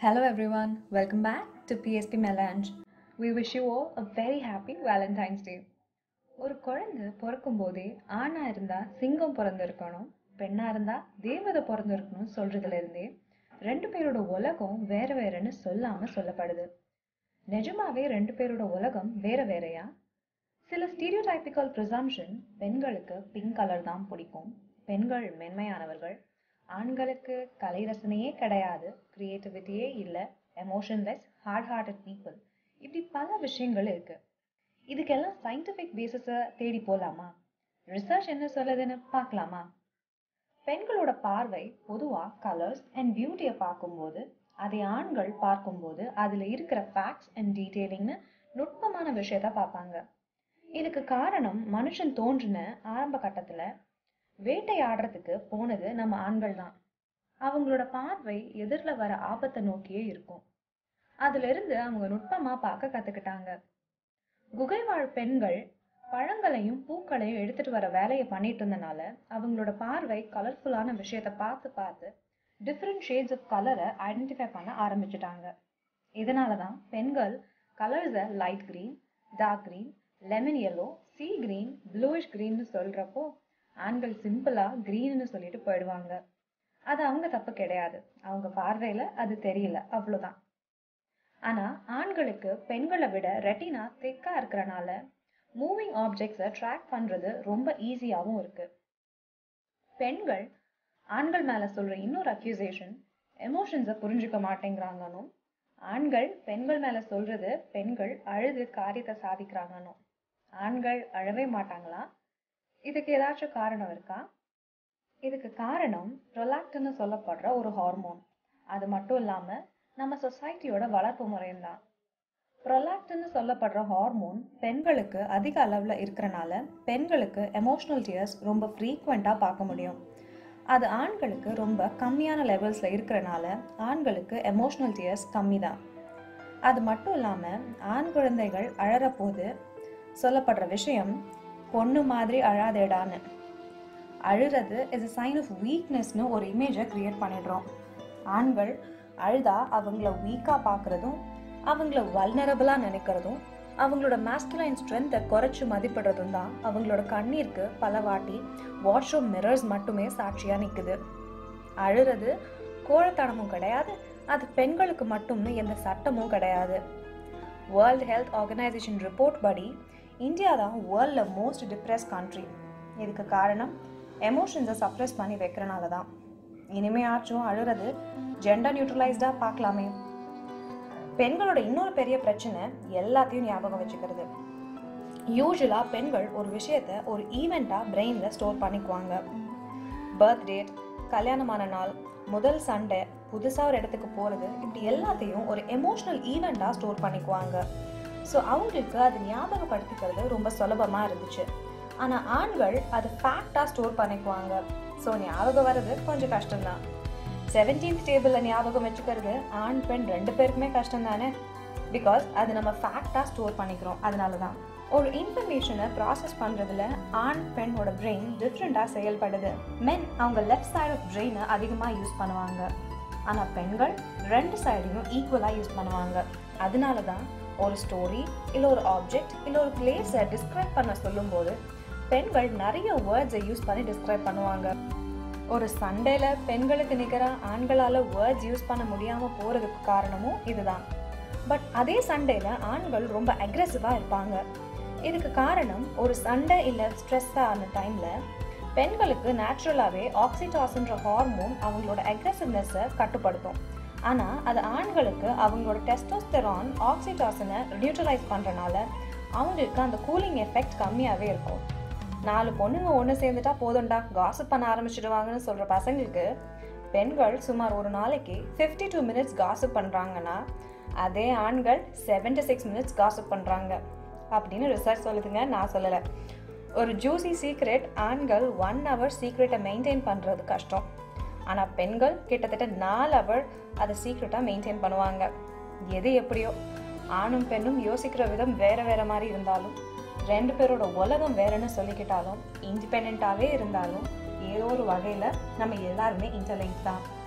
Hello everyone, welcome back to PSP Melange. We wish you all a very happy Valentine's Day. ஒரு குழந்தை பிறக்கும் போதே ஆணா இருந்தா சிங்கம் பிறந்திருக்கணும் பெண்ணா இருந்தா தேவதை பிறந்திருக்கணும் சொல்றதுல இருந்தே ரெண்டு பேரோட உலகம் வேற வேறன்னு சொல்லாம சொல்லப்படுது நிஜமாவே ரெண்டு பேரோட உலகம் வேற வேறயா சில ஸ்டீரியோடைபிக்கல் ப்ரிசம்ஷன் பெண்களுக்கு பிங்க் கலர் தான் பிடிக்கும் பெண்கள் மென்மையானவர்கள் ஆண்களுக்கு கலை ரசனையே கிடையாது கிரியேட்டிவிட்டியே இல்லை எமோஷன்லெஸ் ஹார்ட் ஹார்ட்டட் பீப்புள் இப்படி பல விஷயங்கள் இருக்கு இதுக்கெல்லாம் சயின்டிஃபிக் பேசிஸை தேடி போலாமா ரிசர்ச் என்ன சொல்லுதுன்னு பார்க்கலாமா பெண்களோட பார்வை பொதுவா கலர்ஸ் அண்ட் பியூட்டியை பார்க்கும்போது அதை ஆண்கள் பார்க்கும்போது அதுல இருக்கிற ஃபேக்ட்ஸ் அண்ட் டீட்டெயிலிங்னு நுட்பமான விஷயத்த பார்ப்பாங்க இதுக்கு காரணம் மனுஷன் தோன்றின ஆரம்ப கட்டத்துல வேட்டையாடுறதுக்கு போனது நம்ம ஆண்கள் தான் அவங்களோட பார்வை எதிரில் வர ஆபத்தை நோக்கியே இருக்கும் அதுல இருந்து அவங்க நுட்பமா பார்க்க கத்துக்கிட்டாங்க குகை வாழ் பெண்கள் பழங்களையும் பூக்களையும் எடுத்துட்டு வர வேலையை பண்ணிட்டு இருந்தனால அவங்களோட பார்வை கலர்ஃபுல்லான விஷயத்த பார்த்து பார்த்து டிஃப்ரெண்ட் ஷேட்ஸ் ஆஃப் கலரை ஐடென்டிஃபை பண்ண ஆரம்பிச்சிட்டாங்க இதனால தான் பெண்கள் கலர்ஸை light green dark green lemon yellow sea green bluish கிரீன்னு சொல்றப்போ ஆண்கள் சிம்பிளா கிரீன்னு சொல்லிட்டு போயிடுவாங்க அது அவங்க தப்பு கிடையாது அவங்க பார்வையில அது தெரியல அவ்வளவுதான் ஆனா ஆண்களுக்கு பெண்களை விட ரெட்டினா திக்கா இருக்கிறனால மூவிங் ஆப்ஜெக்ட்ஸை ட்ராக் பண்றது ரொம்ப ஈஸியாகவும் இருக்கு பெண்கள் ஆண்கள் மேல சொல்ற இன்னொரு அக்யூசேஷன் எமோஷன்ஸை புரிஞ்சுக்க மாட்டேங்கிறாங்கன்னு ஆண்கள் பெண்கள் மேல சொல்றது பெண்கள் அழுது காரியத்தை சாதிக்கிறாங்கன்னு ஆண்கள் அழவே மாட்டாங்களா இதுக்கு ஏதாச்சும் காரணம் இருக்கா இதுக்கு காரணம் ப்ரொலாக்ட்னு சொல்லப்படுற ஒரு ஹார்மோன் அது மட்டும் இல்லாம நம்ம சொசைட்டியோட வளர்ப்பு முறையும் தான் ப்ரொலாக்ட்னு சொல்லப்படுற ஹார்மோன் பெண்களுக்கு அதிக அளவில் இருக்கிறனால பெண்களுக்கு எமோஷ்னல் டியர்ஸ் ரொம்ப ஃப்ரீக்வெண்ட்டாக பார்க்க முடியும் அது ஆண்களுக்கு ரொம்ப கம்மியான லெவல்ஸில் இருக்கிறனால ஆண்களுக்கு எமோஷ்னல் டியர்ஸ் கம்மி தான் அது மட்டும் இல்லாமல் ஆண் குழந்தைகள் அழற போது சொல்லப்படுற விஷயம் பொண்ணு மாதிரி அழாதேடான்னு அழுறது இஸ் அ சைன் ஆஃப் வீக்னஸ்னு ஒரு இமேஜை கிரியேட் பண்ணிடுறோம் ஆண்கள் அழுதா அவங்கள வீக்காக பார்க்குறதும் அவங்கள வல்னரபிளாக நினைக்கிறதும் அவங்களோட மேஸ்குலைன் ஸ்ட்ரென்த்தை குறைச்சி மதிப்பிடுறதும் தான் அவங்களோட கண்ணீருக்கு பல வாட்டி வாஷ்ரூம் மிரர்ஸ் மட்டுமே சாட்சியாக நிற்குது அழுறது கோழத்தனமும் கிடையாது அது பெண்களுக்கு மட்டும்னு எந்த சட்டமும் கிடையாது வேர்ல்ட் ஹெல்த் ஆர்கனைசேஷன் ரிப்போர்ட் படி இந்தியா தான் வேர்ல்டில் மோஸ்ட் டிப்ரெஸ் கண்ட்ரி இதுக்கு காரணம் எமோஷன்ஸை சப்ரெஸ் பண்ணி வைக்கிறனால தான் இனிமையாச்சும் அழுறது ஜெண்டர் நியூட்ரலைஸ்டாக பார்க்கலாமே பெண்களோட இன்னொரு பெரிய பிரச்சனை எல்லாத்தையும் ஞாபகம் வச்சுக்கிறது யூஸ்வலாக பெண்கள் ஒரு விஷயத்த ஒரு ஈவெண்ட்டாக பிரெயினில் ஸ்டோர் பண்ணிக்குவாங்க பர்த் டேட் கல்யாணமான நாள் முதல் சண்டை புதுசாக ஒரு இடத்துக்கு போகிறது இப்படி எல்லாத்தையும் ஒரு எமோஷ்னல் ஈவெண்ட்டாக ஸ்டோர் பண்ணிக்குவாங்க ஸோ அவங்களுக்கு அது ஞாபகப்படுத்திக்கிறது ரொம்ப சுலபமாக இருந்துச்சு ஆனால் ஆண்கள் அது ஃபேக்டாக ஸ்டோர் பண்ணிக்குவாங்க ஸோ ஞாபகம் வர்றது கொஞ்சம் கஷ்டம்தான் செவன்டீன்த் டேபிளில் ஞாபகம் வச்சுக்கிறது ஆண் பெண் ரெண்டு பேருக்குமே கஷ்டம் தானே பிகாஸ் அது நம்ம ஃபேக்டாக ஸ்டோர் பண்ணிக்கிறோம் அதனால தான் ஒரு இன்ஃபர்மேஷனை ப்ராசஸ் பண்ணுறதுல ஆண் பெண்ணோட பிரெயின் டிஃப்ரெண்ட்டாக செயல்படுது மென் அவங்க லெஃப்ட் சைட் ஆஃப் பிரெயினை அதிகமாக யூஸ் பண்ணுவாங்க ஆனால் பெண்கள் ரெண்டு சைடையும் ஈக்குவலாக யூஸ் பண்ணுவாங்க அதனால தான் ஒரு ஸ்டோரி இல்லை ஒரு ஆப்ஜெக்ட் இல்லை ஒரு பிளேஸை டிஸ்கிரைப் பண்ண சொல்லும்போது பெண்கள் நிறைய வேர்ட்ஸை யூஸ் பண்ணி டிஸ்கிரைப் பண்ணுவாங்க ஒரு சண்டேல பெண்களுக்கு நிகராக ஆண்களால் வேர்ட்ஸ் யூஸ் பண்ண முடியாமல் போகிறதுக்கு காரணமும் இதுதான் பட் அதே சண்டேல ஆண்கள் ரொம்ப அக்ரெசிவாக இருப்பாங்க இதுக்கு காரணம் ஒரு சண்டே இல்லை ஸ்ட்ரெஸ்ஸாக ஆன டைமில் பெண்களுக்கு நேச்சுரலாகவே ஆக்சிடாசின்ற ஹார்மோன் அவங்களோட அக்ரெசிவ்னஸை கட்டுப்படுத்தும் ஆனால் அது ஆண்களுக்கு அவங்களோட டெஸ்டோஸ்டெரான் ஆக்சிடாசனை நியூட்ரலைஸ் பண்ணுறனால அவங்களுக்கு அந்த கூலிங் எஃபெக்ட் கம்மியாகவே இருக்கும் நாலு பொண்ணுங்க ஒன்று சேர்ந்துட்டா போதும்டா காசப் பண்ண ஆரம்பிச்சிடுவாங்கன்னு சொல்கிற பசங்களுக்கு பெண்கள் சுமார் ஒரு நாளைக்கு ஃபிஃப்டி டூ மினிட்ஸ் காசப் பண்ணுறாங்கன்னா அதே ஆண்கள் செவன்டி சிக்ஸ் மினிட்ஸ் காசப் பண்ணுறாங்க அப்படின்னு ரிசர்ச் சொல்லுதுங்க நான் சொல்லலை ஒரு ஜூசி சீக்ரெட் ஆண்கள் ஒன் ஹவர் சீக்ரெட்டை மெயின்டைன் பண்ணுறது கஷ்டம் ஆனால் பெண்கள் கிட்டத்தட்ட நாலு ஹவர் அதை சீக்ரெட்டாக மெயின்டைன் பண்ணுவாங்க எது எப்படியோ ஆணும் பெண்ணும் யோசிக்கிற விதம் வேறு வேறு மாதிரி இருந்தாலும் ரெண்டு பேரோட உலகம் வேறன்னு சொல்லிக்கிட்டாலும் இண்டிபெண்ட்டாகவே இருந்தாலும் ஏதோ ஒரு வகையில் நம்ம எல்லாருமே இன்டர்லிங்க் தான்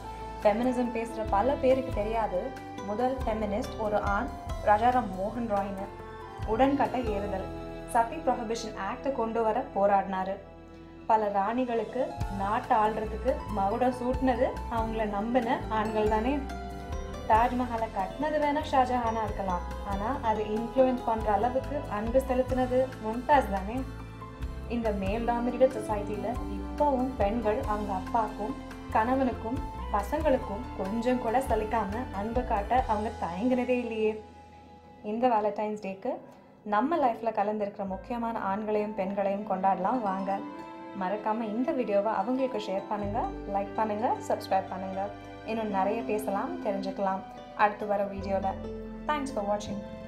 ஃபெமினிசம் பேசுகிற பல பேருக்கு தெரியாது முதல் ஃபெமினிஸ்ட் ஒரு ஆண் ராஜாராம் மோகன் ராய்னு உடன்கட்டை ஏறுதல் சதி ப்ரொஹிபிஷன் ஆக்டை கொண்டு வர போராடினாரு பல ராணிகளுக்கு நாட்டை ஆள்றதுக்கு மகுடம் சூட்டினது அவங்கள நம்பின ஆண்கள் தானே தாஜ்மஹாலை கட்டினது வேணா ஷாஜஹானா இருக்கலாம் ஆனா அது இன்ஃப்ளூயன்ஸ் பண்ற அளவுக்கு அன்பு செலுத்தினது மும்தாஸ் தானே இந்த மேல் டாமினேட்டட் சொசைட்டில இப்போவும் பெண்கள் அவங்க அப்பாக்கும் கணவனுக்கும் பசங்களுக்கும் கொஞ்சம் கூட சலிக்காம அன்பு காட்ட அவங்க தயங்கினதே இல்லையே இந்த வேலண்டைன்ஸ் டேக்கு நம்ம லைஃப்ல கலந்திருக்கிற முக்கியமான ஆண்களையும் பெண்களையும் கொண்டாடலாம் வாங்க மறக்காம இந்த வீடியோவை அவங்களுக்கு ஷேர் பண்ணுங்க லைக் பண்ணுங்க சப்ஸ்கிரைப் பண்ணுங்க இன்னும் நிறைய பேசலாம் தெரிஞ்சுக்கலாம் அடுத்து வர வீடியோவில் தேங்க்ஸ் ஃபார் வாட்சிங்